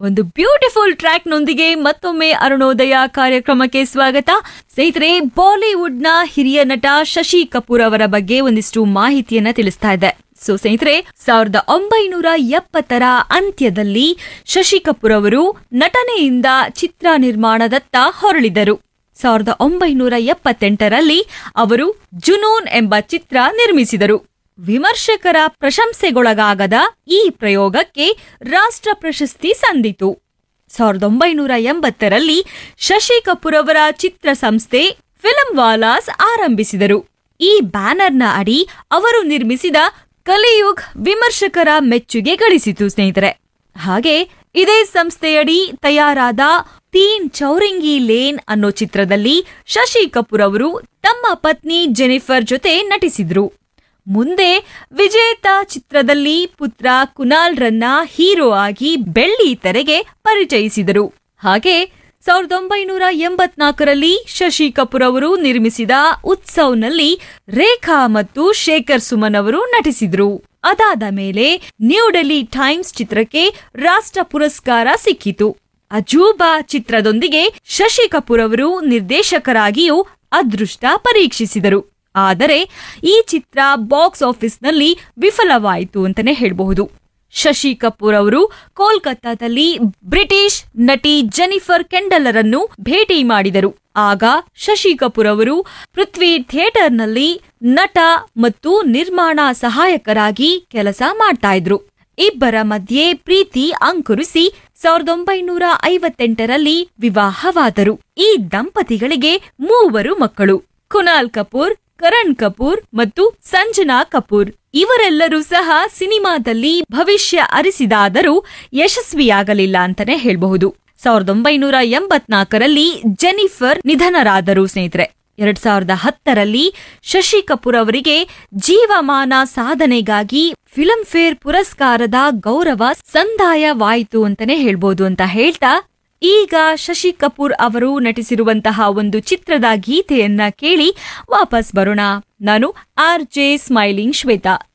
ಒಂದು beautiful track ನೊಂದಿಗೆ ಮತ್ತೊಮ್ಮೆ ಅರುಣೋದಯ ಕಾರ್ಯಕ್ರಮಕ್ಕೆ ಸ್ವಾಗತ ಸ್ನೇಹಿತರೆ ಬಾಲಿವುಡ್ ನ ಹಿರಿಯ ನಟ ಶಶಿ ಕಪೂರ್ ಅವರ ಬಗ್ಗೆ ಒಂದಿಷ್ಟು ಮಾಹಿತಿಯನ್ನ ತಿಳಿಸ್ತಾ ಇದೆ ಸೊ ಸ್ನೇಹಿತರೆ ಸಾವಿರದ ಒಂಬೈನೂರ ಎಪ್ಪತ್ತರ ಅಂತ್ಯದಲ್ಲಿ ಶಶಿ ಕಪೂರ್ ಅವರು ನಟನೆಯಿಂದ ಚಿತ್ರ ನಿರ್ಮಾಣದತ್ತ ಹೊರಳಿದರು ಸಾವಿರದ ಒಂಬೈನೂರ ಎಪ್ಪತ್ತೆಂಟರಲ್ಲಿ ಅವರು ಜುನೂನ್ ಎಂಬ ಚಿತ್ರ ನಿರ್ಮಿಸಿದರು ವಿಮರ್ಶಕರ ಪ್ರಶಂಸೆಗೊಳಗಾಗದ ಈ ಪ್ರಯೋಗಕ್ಕೆ ರಾಷ್ಟ್ರ ಪ್ರಶಸ್ತಿ ಸಂದಿತು ಸಾವಿರದ ಒಂಬೈನೂರ ಎಂಬತ್ತರಲ್ಲಿ ಶಶಿ ಕಪೂರ್ ಅವರ ಚಿತ್ರ ಸಂಸ್ಥೆ ಫಿಲ್ಮ್ ವಾಲಾಸ್ ಆರಂಭಿಸಿದರು ಈ ಬ್ಯಾನರ್ನ ಅಡಿ ಅವರು ನಿರ್ಮಿಸಿದ ಕಲಿಯುಗ್ ವಿಮರ್ಶಕರ ಮೆಚ್ಚುಗೆ ಗಳಿಸಿತು ಸ್ನೇಹಿತರೆ ಹಾಗೆ ಇದೇ ಸಂಸ್ಥೆಯಡಿ ತಯಾರಾದ ತೀನ್ ಚೌರಿಂಗಿ ಲೇನ್ ಅನ್ನೋ ಚಿತ್ರದಲ್ಲಿ ಶಶಿ ಕಪೂರ್ ಅವರು ತಮ್ಮ ಪತ್ನಿ ಜೆನಿಫರ್ ಜೊತೆ ನಟಿಸಿದ್ರು ಮುಂದೆ ವಿಜೇತ ಚಿತ್ರದಲ್ಲಿ ಪುತ್ರ ಕುನಾಲ್ ರನ್ನ ಹೀರೋ ಆಗಿ ಬೆಳ್ಳಿ ತೆರೆಗೆ ಪರಿಚಯಿಸಿದರು ಹಾಗೆ ಸಾವಿರದ ಒಂಬೈನೂರ ಎಂಬತ್ನಾಲ್ಕರಲ್ಲಿ ಶಶಿ ಕಪೂರ್ ಅವರು ನಿರ್ಮಿಸಿದ ಉತ್ಸವ್ನಲ್ಲಿ ರೇಖಾ ಮತ್ತು ಶೇಖರ್ ಸುಮನ್ ಅವರು ನಟಿಸಿದ್ರು ಅದಾದ ಮೇಲೆ ನ್ಯೂ ಡೆಲ್ಲಿ ಟೈಮ್ಸ್ ಚಿತ್ರಕ್ಕೆ ರಾಷ್ಟ್ರ ಪುರಸ್ಕಾರ ಸಿಕ್ಕಿತು ಅಜೂಬಾ ಚಿತ್ರದೊಂದಿಗೆ ಶಶಿ ಕಪೂರ್ ಅವರು ನಿರ್ದೇಶಕರಾಗಿಯೂ ಅದೃಷ್ಟ ಪರೀಕ್ಷಿಸಿದರು ಆದರೆ ಈ ಚಿತ್ರ ಬಾಕ್ಸ್ ಆಫೀಸ್ನಲ್ಲಿ ವಿಫಲವಾಯಿತು ಅಂತಾನೆ ಹೇಳಬಹುದು ಶಶಿ ಕಪೂರ್ ಅವರು ಕೋಲ್ಕತ್ತಾದಲ್ಲಿ ಬ್ರಿಟಿಷ್ ನಟಿ ಜೆನಿಫರ್ ಕೆಂಡಲರನ್ನು ಭೇಟಿ ಮಾಡಿದರು ಆಗ ಶಶಿ ಕಪೂರ್ ಅವರು ಪೃಥ್ವಿ ಥಿಯೇಟರ್ನಲ್ಲಿ ನಟ ಮತ್ತು ನಿರ್ಮಾಣ ಸಹಾಯಕರಾಗಿ ಕೆಲಸ ಮಾಡ್ತಾ ಇದ್ರು ಇಬ್ಬರ ಮಧ್ಯೆ ಪ್ರೀತಿ ಅಂಕುರಿಸಿ ಸಾವಿರದ ಒಂಬೈನೂರ ಐವತ್ತೆಂಟರಲ್ಲಿ ವಿವಾಹವಾದರು ಈ ದಂಪತಿಗಳಿಗೆ ಮೂವರು ಮಕ್ಕಳು ಕುನಾಲ್ ಕಪೂರ್ ಕರಣ್ ಕಪೂರ್ ಮತ್ತು ಸಂಜನಾ ಕಪೂರ್ ಇವರೆಲ್ಲರೂ ಸಹ ಸಿನಿಮಾದಲ್ಲಿ ಭವಿಷ್ಯ ಅರಿಸಿದಾದರೂ ಯಶಸ್ವಿಯಾಗಲಿಲ್ಲ ಅಂತಾನೆ ಹೇಳಬಹುದು ಸಾವಿರದ ಒಂಬೈನೂರ ಎಂಬತ್ನಾಲ್ಕರಲ್ಲಿ ಜೆನಿಫರ್ ನಿಧನರಾದರು ಸ್ನೇಹಿತರೆ ಎರಡ್ ಸಾವಿರದ ಹತ್ತರಲ್ಲಿ ಶಶಿ ಕಪೂರ್ ಅವರಿಗೆ ಜೀವಮಾನ ಸಾಧನೆಗಾಗಿ ಫಿಲ್ಮ್ ಫೇರ್ ಪುರಸ್ಕಾರದ ಗೌರವ ಸಂದಾಯವಾಯಿತು ಅಂತಾನೆ ಹೇಳ್ಬೋದು ಅಂತ ಹೇಳ್ತಾ ಈಗ ಶಶಿ ಕಪೂರ್ ಅವರು ನಟಿಸಿರುವಂತಹ ಒಂದು ಚಿತ್ರದ ಗೀತೆಯನ್ನ ಕೇಳಿ ವಾಪಸ್ ಬರೋಣ ನಾನು ಆರ್ ಜೆ ಸ್ಮೈಲಿಂಗ್ ಶ್ವೇತಾ